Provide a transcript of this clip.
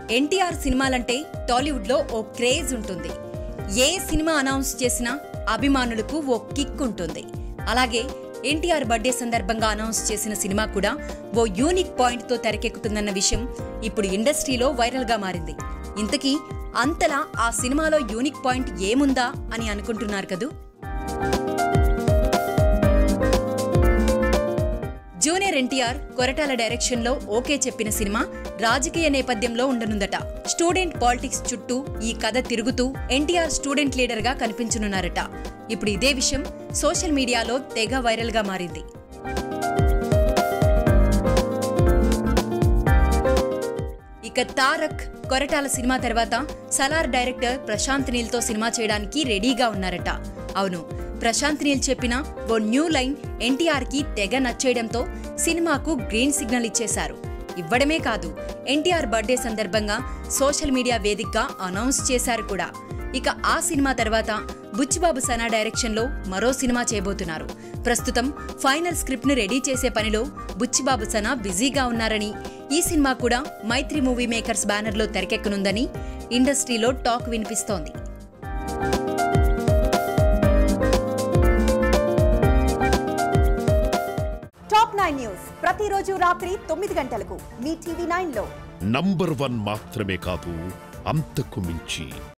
ఎన్టీఆర్ సినిమాలంటే టాలీవుడ్లో ఓ క్రేజ్ ఉంటుంది ఏ సినిమా అనౌన్స్ చేసినా అభిమానులకు ఓ కిక్ ఉంటుంది అలాగే ఎన్టీఆర్ బర్త్డే సందర్భంగా అనౌన్స్ చేసిన సినిమా కూడా ఓ యూనిక్ పాయింట్తో తెరకెక్కుతుందన్న విషయం ఇప్పుడు ఇండస్ట్రీలో వైరల్గా మారింది ఇంతకీ అంతలా ఆ సినిమాలో యూనిక్ పాయింట్ ఏముందా అని అనుకుంటున్నారు కదూ జూనియర్ ఎన్టీఆర్ కొరటాల డైరెక్షన్ లో ఓకే చెప్పిన సినిమా రాజకీయ నేపథ్యంలో ఉండనుందట స్టూడెంట్ పాలిటిక్స్ చుట్టూ ఈ కథ తిరుగుతూ ఎన్టీఆర్ స్టూడెంట్ లీడర్ గా కనిపించనున్నారట ఇప్పుడు ఇదే విషయం సోషల్ మీడియాలో తెగ వైరల్ గా మారింది ఇక తారక్ కొరటాల సినిమా తర్వాత సలార్ డైరెక్టర్ ప్రశాంత్ నీల్ తో సినిమా చేయడానికి రెడీగా ఉన్నారట అవును ప్రశాంత్ నీల్ చెప్పిన ఓ న్యూ లైన్ ఎన్టీఆర్ కి తెగ నచ్చేయడంతో సినిమాకు గ్రీన్ సిగ్నల్ ఇచ్చేశారు ఇవ్వడమే కాదు ఎన్టీఆర్ బర్త్డే సందర్భంగా సోషల్ మీడియా వేదికగా అనౌన్స్ చేశారు కూడా ఇక ఆ సినిమా తర్వాత బుచ్చిబాబు సనా డైరెక్షన్ లో మరో సినిమా చేయబోతున్నారు ప్రస్తుతం ఫైనల్ స్క్రిప్ట్ ను రెడీ చేసే పనిలో బుచ్చిబాబు సనా బిజీగా ఉన్నారని ఈ సినిమా కూడా మైత్రి మూవీ మేకర్స్ బ్యానర్ లో తెరకెక్కనుందని ఇండస్ట్రీలో టాక్ వినిపిస్తోంది టాప్ నైన్ న్యూస్ ప్రతిరోజు రాత్రి తొమ్మిది గంటలకు మీ టీవీ నైన్ లో నంబర్ వన్ మాత్రమే కాదు అంతకు మించి